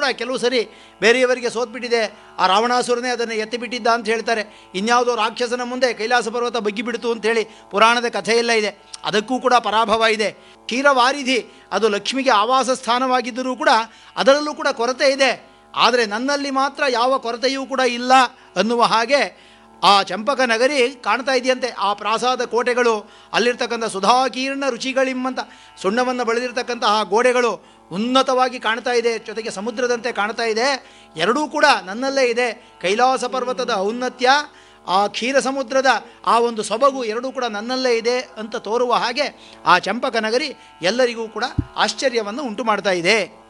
ಕೂಡ ಕೆಲವು ಸರಿ ಬೇರೆಯವರಿಗೆ ಸೋತ್ಬಿಟ್ಟಿದೆ ಆ ರಾವಣಾಸುರನೇ ಅದನ್ನು ಎತ್ತಿಬಿಟ್ಟಿದ್ದ ಅಂತ ಹೇಳ್ತಾರೆ ಇನ್ಯಾವುದೋ ರಾಕ್ಷಸನ ಮುಂದೆ ಕೈಲಾಸ ಪರ್ವತ ಬಗ್ಗಿಬಿಡ್ತು ಅಂತೇಳಿ ಪುರಾಣದ ಕಥೆಯೆಲ್ಲ ಇದೆ ಅದಕ್ಕೂ ಕೂಡ ಪರಾಭವ ಇದೆ ಕ್ಷೀರವಾರಿಧಿ ಅದು ಲಕ್ಷ್ಮಿಗೆ ಆವಾಸ ಸ್ಥಾನವಾಗಿದ್ದರೂ ಕೂಡ ಅದರಲ್ಲೂ ಕೂಡ ಕೊರತೆ ಇದೆ ಆದರೆ ನನ್ನಲ್ಲಿ ಮಾತ್ರ ಯಾವ ಕೊರತೆಯೂ ಕೂಡ ಇಲ್ಲ ಅನ್ನುವ ಹಾಗೆ ಆ ಚಂಪಕ ನಗರಿ ಕಾಣ್ತಾ ಇದೆಯಂತೆ ಆ ಪ್ರಾಸಾದ ಕೋಟೆಗಳು ಅಲ್ಲಿರ್ತಕ್ಕಂಥ ಸುಧಾಕೀರ್ಣ ರುಚಿಗಳಿಮ್ಮಂತ ಸುಣ್ಣವನ್ನು ಬೆಳೆದಿರ್ತಕ್ಕಂಥ ಆ ಗೋಡೆಗಳು ಉನ್ನತವಾಗಿ ಕಾಣ್ತಾ ಇದೆ ಜೊತೆಗೆ ಸಮುದ್ರದಂತೆ ಕಾಣ್ತಾ ಇದೆ ಎರಡೂ ಕೂಡ ನನ್ನಲ್ಲೇ ಇದೆ ಕೈಲಾಸ ಪರ್ವತದ ಔನ್ನತ್ಯ ಆ ಕ್ಷೀರ ಸಮುದ್ರದ ಆ ಒಂದು ಸೊಬಗು ಎರಡೂ ಕೂಡ ನನ್ನಲ್ಲೇ ಇದೆ ಅಂತ ತೋರುವ ಹಾಗೆ ಆ ಚಂಪಕ ನಗರಿ ಎಲ್ಲರಿಗೂ ಕೂಡ ಆಶ್ಚರ್ಯವನ್ನು ಉಂಟು ಮಾಡ್ತಾ ಇದೆ